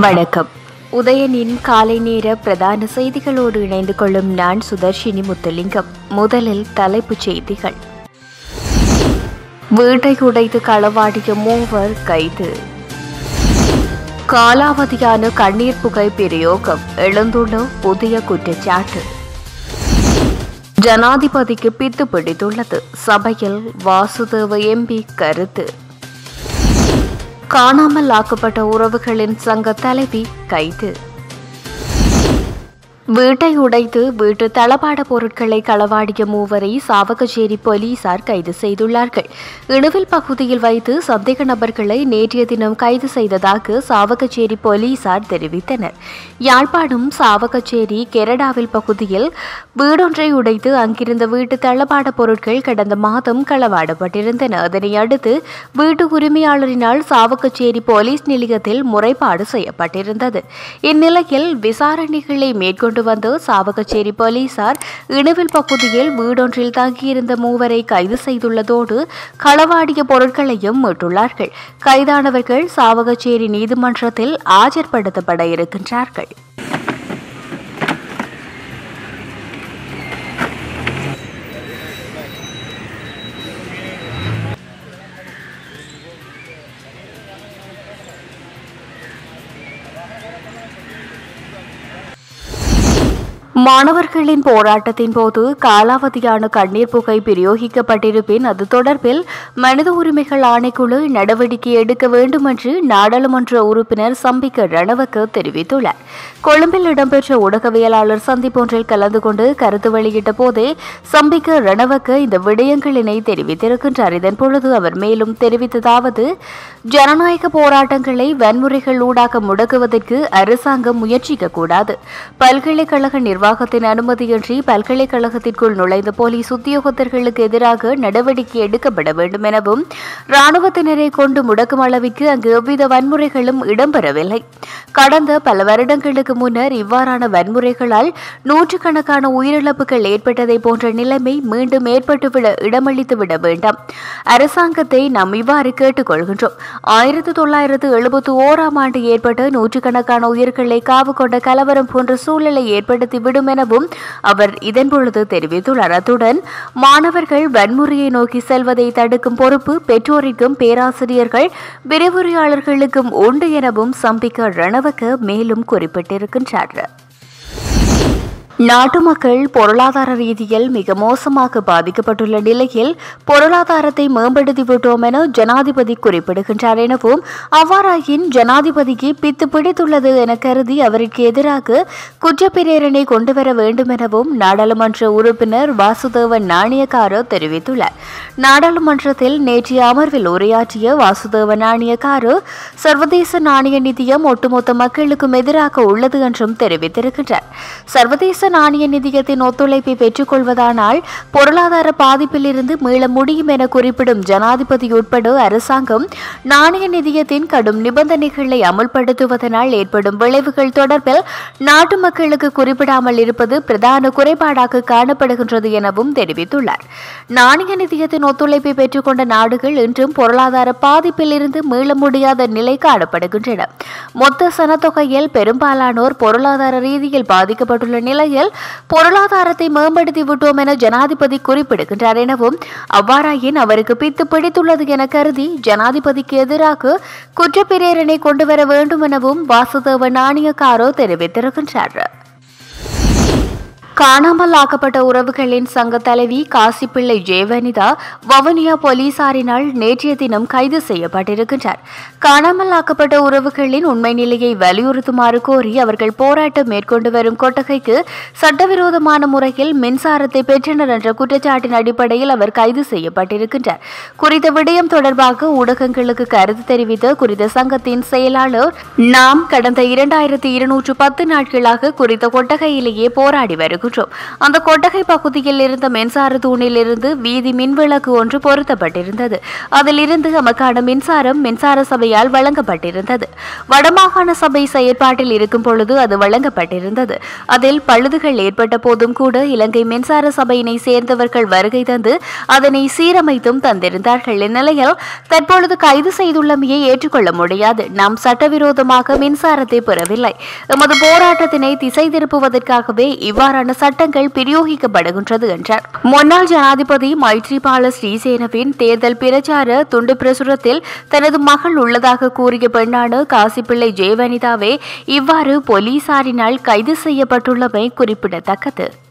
வணக்கம் உதயனின் காலை நேர பிரதான செய்திகளோடு இணைந்து கொள்ளும் நான் சுதர்ஷினி முத்துலிங்கம் முதலில் தலைப்புச் செய்திகள் வீட்டை உடைத்து களவாடிய மூவர் கைது காலாவதியான கண்ணீர் புகை பிரயோகம் எழுந்துள்ள புதிய குற்றச்சாட்டு ஜனாதிபதிக்கு பித்து பிடித்துள்ளது சபையில் வாசுதேவ எம்பி கருத்து காணாமல் ஆக்கப்பட்ட உறவுகளின் சங்க தலைவி கைது வீட்டை உடைத்து வீட்டு தளபாட பொருட்களை களவாடிய மூவரை சாவகச்சேரி போலீசார் கைது செய்துள்ளார்கள் இணுவில் பகுதியில் வைத்து சந்தேக நபர்களை நேற்றைய தினம் கைது செய்ததாக சாவகச்சேரி போலீசார் தெரிவித்தனர் யாழ்ப்பாணம் சாவகச்சேரி கெரடாவில் பகுதியில் வீடொன்றை உடைத்து அங்கிருந்த வீட்டு தளபாட பொருட்கள் கடந்த மாதம் களவாடப்பட்டிருந்தன அதனை அடுத்து வீட்டு உரிமையாளரினால் சாவகச்சேரி போலீஸ் நிலையத்தில் முறைப்பாடு செய்யப்பட்டிருந்தது இந்நிலையில் விசாரணைகளை மேற்கொண்டு வந்த சாவகச்சேரி போலீசார் இணுவில் பகுதியில் வீடொன்றில் தங்கியிருந்த மூவரை கைது செய்துள்ளதோடு களவாடிய பொருட்களையும் மீட்டுள்ளார்கள் கைதானவர்கள் சாவகச்சேரி நீதிமன்றத்தில் ஆஜர்படுத்தப்பட இருக்கின்றார்கள் மாணவர்களின் போராட்டத்தின் போது காலாவதியான கண்ணீர் புகை பிரயோகிக்கப்பட்டிருப்பின் அது தொடர்பில் மனித உரிமைகள் ஆணைக்குழு நடவடிக்கை எடுக்க வேண்டும் என்று நாடாளுமன்ற உறுப்பினர் சம்பிக்க ரணவக்க தெரிவித்துள்ளார் கொழும்பில் இடம்பெற்ற ஊடகவியலாளர் சந்திப்பொன்றில் கலந்து கொண்டு கருத்து வெளியிட்ட போதே சம்பிக்க ரணவக்க இந்த விடயங்களினை தெரிவித்திருக்கின்றார் இதன் பொழுது அவர் மேலும் தெரிவித்ததாவது ஜனநாயக போராட்டங்களை வன்முறைகள் ஊடாக முடக்குவதற்கு அரசாங்கம் முயற்சிக்க கூடாது பல்கலைக்கழக நிர்வாகத்தின் அனுமதியின்றி பல்கலைக்கழகத்திற்குள் நுழைந்த போலீஸ் உத்தியோகத்தர்களுக்கு எதிராக நடவடிக்கை எடுக்கப்பட வேண்டும் எனவும் ராணுவத்தினரை கொண்டு முடக்கும் அளவிற்கு அங்கு எவ்வித வன்முறைகளும் இடம்பெறவில்லை கடந்த பல வருடங்களுக்கு முன்னர் இவ்வாறான வன்முறைகளால் நூற்றுக்கணக்கான உயிரிழப்புகள் ஏற்பட்டதை போன்ற நிலைமை மீண்டும் ஏற்பட்டுவிட இடமளித்து விட வேண்டாம் அரசாங்கத்தை நாம் இவ்வாறு கேட்டுக்கொள்கின்றோம் ஆயிரத்தி தொள்ளாயிரத்து எழுபத்தி ஓராம் ஆண்டு ஏற்பட்ட நூற்றுக்கணக்கான உயிர்களை காவு கொண்ட கலவரம் போன்ற சூழலை ஏற்படுத்தி விடும் எனவும் அவர் இதன் பொழுது தெரிவித்துள்ளார் அத்துடன் மாணவர்கள் வன்முறையை நோக்கி செல்வதை தடுக்கும் பொறுப்பு பெற்றோருக்கும் பேராசிரியர்கள் விரிவுரையாளர்களுக்கும் உண்டு எனவும் சம்பிக்க ரணவக்க மேலும் குறிப்பிட்டிருக்கின்றார் நாட்டு மக்கள் பொருளாதார ரீதியில் மிக மோசமாக பாதிக்கப்பட்டுள்ள நிலையில் பொருளாதாரத்தை மேம்படுத்திவிட்டோம் என ஜனாதிபதி குறிப்பிடுகின்றார் எனவும் அவ்வாறாயின் ஜனாதிபதிக்கு பித்து பிடித்துள்ளது என கருதி அவருக்கு எதிராக குற்றப்பிரேரணை கொண்டுவர வேண்டும் எனவும் நாடாளுமன்ற உறுப்பினர் வாசுதேவன் நாணயக்கார தெரிவித்துள்ளார் நாடாளுமன்றத்தில் நேற்றைய அமர்வில் உரையாற்றிய வாசுதேவ நாணயக்காரு சர்வதேச நாணய நிதியம் ஒட்டுமொத்த மக்களுக்கும் எதிராக உள்ளது என்றும் தெரிவித்திருக்கின்றார் சர்வதேச நாணய நிதியத்தின் ஒத்துழைப்பை பெற்றுக்கொள்வதானால் பொருளாதார பாதிப்பில் இருந்து மீள முடியும் என குறிப்பிடும் ஜனாதிபதி உட்பட அரசாங்கம் நாணய நிதியத்தின் கடும் நிபந்தனைகளை அமுல்படுத்துவதனால் ஏற்படும் விளைவுகள் தொடர்பில் நாட்டு மக்களுக்கு குறிப்பிடாமல் இருப்பது பிரதான குறைபாடாக காணப்படுகின்றது எனவும் தெரிவித்துள்ளார் நாணய நிதியத்தின் ஒத்துழைப்பை பெற்றுக்கொண்ட நாடுகள் இன்றும் பொருளாதார பாதிப்பில் இருந்து மீள முடியாத நிலை காணப்படுகின்றன மொத்த சனத்தொகையில் பெரும்பாலானோர் பொருளாதார ரீதியில் பாதிக்கப்பட்டுள்ள நிலையில் பொருளாதாரத்தை மேம்படுத்தி விட்டோம் என ஜனாதிபதி குறிப்பிடுகின்றார் எனவும் அவ்வாறாயின் அவருக்கு பித்து பிடித்துள்ளது என கருதி ஜனாதிபதிக்கு எதிராக குற்றப்பிரேரணை கொண்டுவர வேண்டும் எனவும் வாசுதேவ நாணயக்காரோ தெரிவித்திருக்கின்றார் காணாமல் ஆக்கப்பட்ட உறவுகளின் சங்க தலைவி காசிப்பிள்ளை ஜெயவனிதா வவுனியா போலீசாரினால் நேற்றைய தினம் கைது செய்யப்பட்டிருக்கின்றார் காணாமல் ஆக்கப்பட்ட உறவுகளின் உண்மை நிலையை வலியுறுத்துமாறு கோரி அவர்கள் போராட்டம் மேற்கொண்டு வரும் கொட்டகைக்கு சட்டவிரோதமான முறையில் மின்சாரத்தை பெற்றனர் என்ற குற்றச்சாட்டின் அடிப்படையில் அவர் கைது செய்யப்பட்டிருக்கின்றார் குறித்த விடயம் தொடர்பாக ஊடகங்களுக்கு கருத்து தெரிவித்த குறித்த சங்கத்தின் செயலாளர் நாம் கடந்த இரண்டாயிரத்தி இருநூற்று பத்து நாட்களாக குறித்த கொட்டகையிலேயே போராடி வருகிறோம் குறிப்பிடுகின்றோம் அந்த கொட்டகை பகுதியில் இருந்த மின்சார தூணில் இருந்து வீதி மின்விளக்கு ஒன்று பொருத்தப்பட்டிருந்தது அதிலிருந்து நமக்கான மின்சாரம் மின்சார சபையால் வழங்கப்பட்டிருந்தது வடமாகாண சபை செயற்பாட்டில் இருக்கும் பொழுது அது வழங்கப்பட்டிருந்தது அதில் பழுதுகள் ஏற்பட்ட போதும் கூட இலங்கை மின்சார சபையினை சேர்ந்தவர்கள் வருகை தந்து அதனை சீரமைத்தும் தந்திருந்தார்கள் இந்நிலையில் தற்பொழுது கைது செய்துள்ளமையை ஏற்றுக்கொள்ள முடியாது நாம் சட்டவிரோதமாக மின்சாரத்தை பெறவில்லை எமது போராட்டத்தினை திசை திருப்புவதற்காகவே இவ்வாறான சட்டங்கள் பிரயோகிக்கப்படுகின்றது என்றார் முன்னாள் ஜனாதிபதி மைத்ரிபால ஸ்ரீசேனவின் தேர்தல் பிரச்சார துண்டு பிரசுரத்தில் தனது மகள் உள்ளதாக கூறிய பெண்ணான காசிப்பிள்ளை ஜெயவனிதாவே இவ்வாறு போலீசாரினால் கைது செய்யப்பட்டுள்ளமை குறிப்பிடத்தக்கது